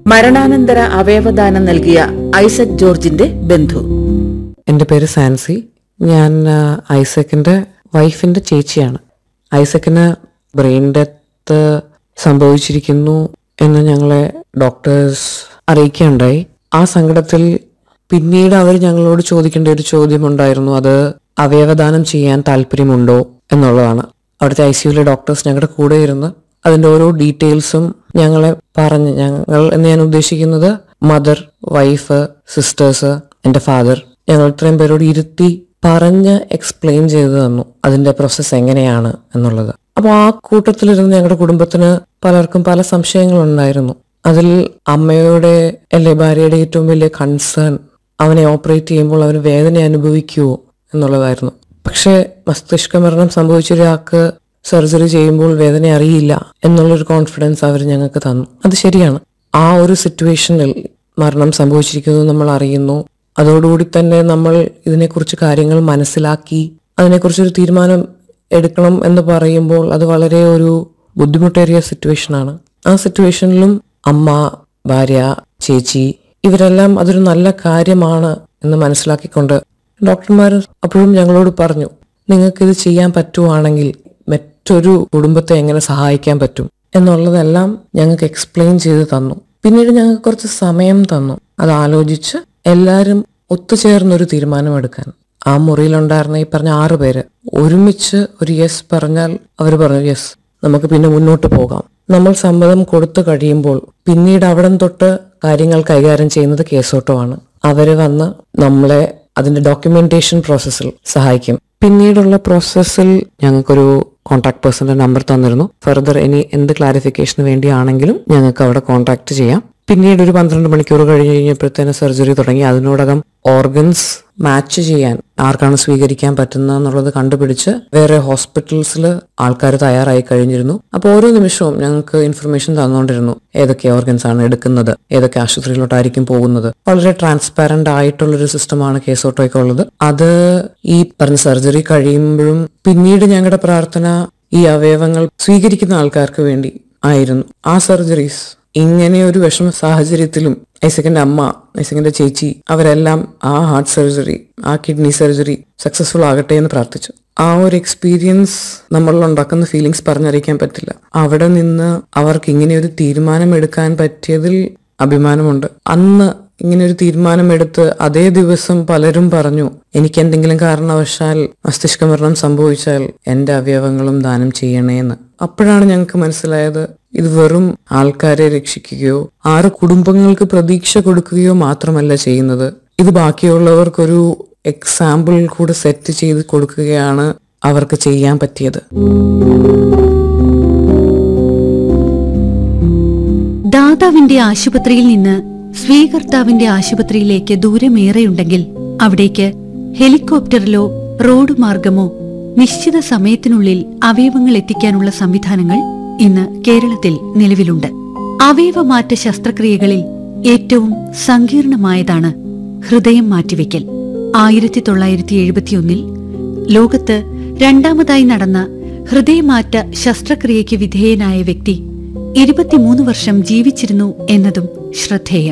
മരണാനന്തര അവയവദാനം നൽകിയ ഐസക് ജോർജിന്റെ ബന്ധു എൻ്റെ പേര് സാൻസി ഞാൻ ആ, ഐസക്കിൻ്റെ വൈഫിൻ്റെ ചേച്ചിയാണ് ഐസക്കിന് ബ്രെയിൻ ഡെത്ത് സംഭവിച്ചിരിക്കുന്നു എന്ന് ഞങ്ങളെ ഡോക്ടേഴ്സ് അറിയിക്കുകയുണ്ടായി ആ സങ്കടത്തിൽ പിന്നീട് അവർ ഞങ്ങളോട് ചോദിക്കേണ്ട ഒരു ചോദ്യമുണ്ടായിരുന്നു അത് അവയവദാനം ചെയ്യാൻ താല്പര്യമുണ്ടോ എന്നുള്ളതാണ് അവിടുത്തെ ഐ സിയുലെ ഡോക്ടേഴ്സ് ഞങ്ങളുടെ കൂടെ ഇരുന്ന് അതിൻ്റെ ഓരോ ഡീറ്റെയിൽസും ഞങ്ങളെ പറഞ്ഞ് ഞങ്ങൾ എന്ന് ഞാൻ ഉദ്ദേശിക്കുന്നത് മദർ വൈഫ് സിസ്റ്റേഴ്സ് എൻ്റെ ഫാദർ ഞങ്ങൾ ഇത്രയും പേരോട് ഇരുത്തി പറഞ്ഞ് എക്സ്പ്ലെയിൻ ചെയ്തു തന്നു അതിന്റെ പ്രോസസ്സ് എങ്ങനെയാണ് എന്നുള്ളത് അപ്പോൾ ആ കൂട്ടത്തിലിരുന്ന് ഞങ്ങളുടെ കുടുംബത്തിന് പലർക്കും പല സംശയങ്ങളുണ്ടായിരുന്നു അതിൽ അമ്മയുടെ അല്ലെ ഭാര്യയുടെ ഏറ്റവും വലിയ കൺസേൺ അവനെ ഓപ്പറേറ്റ് ചെയ്യുമ്പോൾ അവന് വേദന അനുഭവിക്കുമോ എന്നുള്ളതായിരുന്നു പക്ഷേ മസ്തിഷ്ക മരണം സംഭവിച്ച ഒരാൾക്ക് സർജറി ചെയ്യുമ്പോൾ വേദന അറിയില്ല എന്നുള്ളൊരു കോൺഫിഡൻസ് അവർ ഞങ്ങൾക്ക് തന്നു അത് ശരിയാണ് ആ ഒരു സിറ്റുവേഷനിൽ മരണം സംഭവിച്ചിരിക്കുന്നത് നമ്മൾ അറിയുന്നു അതോടുകൂടി തന്നെ നമ്മൾ ഇതിനെക്കുറിച്ച് കാര്യങ്ങൾ മനസ്സിലാക്കി അതിനെക്കുറിച്ചൊരു തീരുമാനം എടുക്കണം എന്ന് പറയുമ്പോൾ അത് വളരെ ഒരു ബുദ്ധിമുട്ടേറിയ സിറ്റുവേഷനാണ് ആ സിറ്റുവേഷനിലും അമ്മ ഭാര്യ ചേച്ചി ഇവരെല്ലാം അതൊരു നല്ല കാര്യമാണ് എന്ന് മനസ്സിലാക്കിക്കൊണ്ട് ഡോക്ടർമാർ അപ്പോഴും ഞങ്ങളോട് പറഞ്ഞു നിങ്ങൾക്കിത് ചെയ്യാൻ പറ്റുവാണെങ്കിൽ മറ്റൊരു കുടുംബത്തെ എങ്ങനെ സഹായിക്കാൻ പറ്റും എന്നുള്ളതെല്ലാം ഞങ്ങൾക്ക് എക്സ്പ്ലെയിൻ ചെയ്ത് തന്നു പിന്നീട് ഞങ്ങൾക്ക് കുറച്ച് സമയം തന്നു അത് ആലോചിച്ച് എല്ലാവരും ഒത്തുചേർന്നൊരു തീരുമാനമെടുക്കാൻ ആ മുറിയിലുണ്ടായിരുന്ന ഈ പറഞ്ഞ ആറ് പേര് ഒരുമിച്ച് ഒരു യെസ് പറഞ്ഞാൽ അവർ പറഞ്ഞു യെസ് നമുക്ക് പിന്നെ മുന്നോട്ട് പോകാം നമ്മൾ സമ്മതം കൊടുത്തു കഴിയുമ്പോൾ പിന്നീട് അവിടം തൊട്ട് കാര്യങ്ങൾ കൈകാര്യം ചെയ്യുന്നത് കേസോട്ടമാണ് അവര് വന്ന് നമ്മളെ അതിന്റെ ഡോക്യുമെന്റേഷൻ പ്രോസസ്സിൽ സഹായിക്കും പിന്നീടുള്ള പ്രോസസ്സിൽ ഞങ്ങൾക്കൊരു കോൺടാക്ട് പേഴ്സന്റെ നമ്പർ തന്നിരുന്നു ഫർദർ ഇനി എന്ത് ക്ലാരിഫിക്കേഷന് വേണ്ടിയാണെങ്കിലും ഞങ്ങൾക്ക് അവിടെ കോൺടാക്ട് ചെയ്യാം പിന്നീട് ഒരു പന്ത്രണ്ട് മണിക്കൂർ കഴിഞ്ഞ് കഴിഞ്ഞപ്പോഴത്തേന് സർജറി തുടങ്ങി അതിനോടകം ഓർഗൻസ് മാച്ച് ചെയ്യാൻ ആർക്കാണ് സ്വീകരിക്കാൻ പറ്റുന്നത് എന്നുള്ളത് കണ്ടുപിടിച്ച് വേറെ ഹോസ്പിറ്റൽസിൽ ആൾക്കാർ തയ്യാറായി കഴിഞ്ഞിരുന്നു അപ്പോൾ ഓരോ നിമിഷവും ഞങ്ങൾക്ക് ഇൻഫർമേഷൻ തന്നുകൊണ്ടിരുന്നു ഏതൊക്കെ ഓർഗൻസ് ആണ് എടുക്കുന്നത് ഏതൊക്കെ ആശുപത്രിയിലോട്ടായിരിക്കും പോകുന്നത് വളരെ ട്രാൻസ്പാരന്റ് ആയിട്ടുള്ളൊരു സിസ്റ്റമാണ് കേസോട്ടോയ്ക്കുള്ളത് അത് ഈ പറഞ്ഞ സർജറി കഴിയുമ്പോഴും പിന്നീട് ഞങ്ങളുടെ പ്രാർത്ഥന ഈ അവയവങ്ങൾ സ്വീകരിക്കുന്ന ആൾക്കാർക്ക് വേണ്ടി ആയിരുന്നു ആ സർജറീസ് ഇങ്ങനെ ഒരു വിഷമ സാഹചര്യത്തിലും ഐസക്കിന്റെ അമ്മ ഐസക്കിന്റെ ചേച്ചി അവരെല്ലാം ആ ഹാർട്ട് സർജറി ആ കിഡ്നി സർജറി സക്സസ്ഫുൾ ആകട്ടെ എന്ന് പ്രാർത്ഥിച്ചു ആ ഒരു എക്സ്പീരിയൻസ് നമ്മളിൽ ഉണ്ടാക്കുന്ന ഫീലിങ്സ് പറഞ്ഞറിയിക്കാൻ പറ്റില്ല അവിടെ നിന്ന് അവർക്ക് ഇങ്ങനെ ഒരു തീരുമാനം എടുക്കാൻ പറ്റിയതിൽ അഭിമാനമുണ്ട് അന്ന് ഇങ്ങനെ ഒരു തീരുമാനമെടുത്ത് അതേ ദിവസം പലരും പറഞ്ഞു എനിക്ക് എന്തെങ്കിലും കാരണവശാൽ മസ്തിഷ്ക മരണം സംഭവിച്ചാൽ എന്റെ അവയവങ്ങളും ദാനം ചെയ്യണേന്ന് അപ്പോഴാണ് ഞങ്ങൾക്ക് മനസ്സിലായത് ഇത് വെറും ആൾക്കാരെ രക്ഷിക്കുകയോ ആറ് കുടുംബങ്ങൾക്ക് പ്രതീക്ഷ കൊടുക്കുകയോ മാത്രമല്ല ചെയ്യുന്നത് ഇത് ബാക്കിയുള്ളവർക്കൊരു എക്സാമ്പിൾ കൂടെ സെറ്റ് ചെയ്ത് കൊടുക്കുകയാണ് അവർക്ക് ചെയ്യാൻ പറ്റിയത് ദാതാവിന്റെ ആശുപത്രിയിൽ നിന്ന് സ്വീകർത്താവിന്റെ ആശുപത്രിയിലേക്ക് ദൂരമേറെയുണ്ടെങ്കിൽ അവിടേക്ക് ഹെലികോപ്റ്ററിലോ റോഡ് മാർഗമോ നിശ്ചിത സമയത്തിനുള്ളിൽ അവയവങ്ങൾ എത്തിക്കാനുള്ള സംവിധാനങ്ങൾ ഇന്ന് കേരളത്തിൽ നിലവിലുണ്ട് അവയവമാറ്റ ശസ്ത്രക്രിയകളിൽ ഏറ്റവും സങ്കീർണമായതാണ് ഹൃദയം മാറ്റിവെക്കൽ ആയിരത്തി തൊള്ളായിരത്തി എഴുപത്തിയൊന്നിൽ ലോകത്ത് രണ്ടാമതായി നടന്ന ഹൃദയമാറ്റ ശസ്ത്രക്രിയയ്ക്ക് വിധേയനായ വ്യക്തി ഇരുപത്തിമൂന്ന് വർഷം ജീവിച്ചിരുന്നു എന്നതും ശ്രദ്ധേയം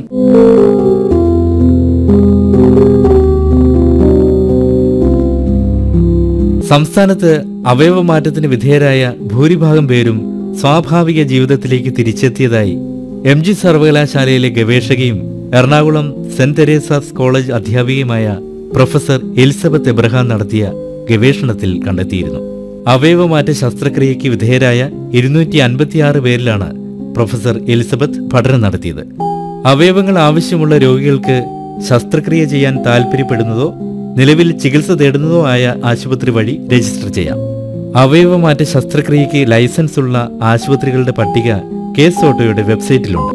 സംസ്ഥാനത്ത് അവയവമാറ്റത്തിന് വിധേയരായ ഭൂരിഭാഗം പേരും സ്വാഭാവിക ജീവിതത്തിലേക്ക് തിരിച്ചെത്തിയതായി എം ജി സർവകലാശാലയിലെ ഗവേഷകയും എറണാകുളം സെന്റ് തെരേസാസ് കോളേജ് അധ്യാപികയുമായ പ്രൊഫസർ എലിസബത്ത് എബ്രഹാം നടത്തിയ ഗവേഷണത്തിൽ കണ്ടെത്തിയിരുന്നു അവയവമാറ്റ ശസ്ത്രക്രിയയ്ക്ക് വിധേയരായ ഇരുന്നൂറ്റി അൻപത്തിയാറ് പേരിലാണ് പ്രൊഫസർ എലിസബത്ത് പഠനം നടത്തിയത് അവയവങ്ങൾ ആവശ്യമുള്ള രോഗികൾക്ക് ശസ്ത്രക്രിയ ചെയ്യാൻ താൽപ്പര്യപ്പെടുന്നതോ നിലവിൽ ചികിത്സ തേടുന്നതോ ആയ ആശുപത്രി വഴി രജിസ്റ്റർ ചെയ്യാം അവയവമാറ്റ ശസ്ത്രക്രിയയ്ക്ക് ലൈസൻസ് ഉള്ള ആശുപത്രികളുടെ പട്ടിക കേസ് ഓട്ടോയുടെ വെബ്സൈറ്റിലുണ്ട്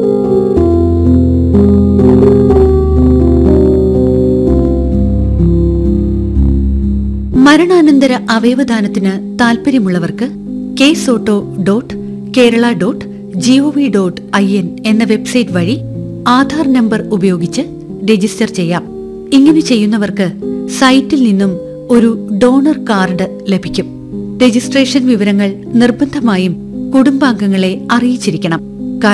മരണാനന്തര അവയവദാനത്തിന് താൽപ്പര്യമുള്ളവർക്ക് KSOTTO dot Kerala dot gov dot I N എന്ന വെബ്സൈറ്റ് വഴി ആധാർ നമ്പർ ഉപയോഗിച്ച് രജിസ്റ്റർ ചെയ്യാം ഇങ്ങനെ ചെയ്യുന്നവർക്ക് സൈറ്റിൽ നിന്നും ഒരു ഡോണർ കാർഡ് ലഭിക്കും രജിസ്ട്രേഷൻ വിവരങ്ങൾ നിർബന്ധമായും കുടുംബാംഗങ്ങളെ അറിയിച്ചിരിക്കണം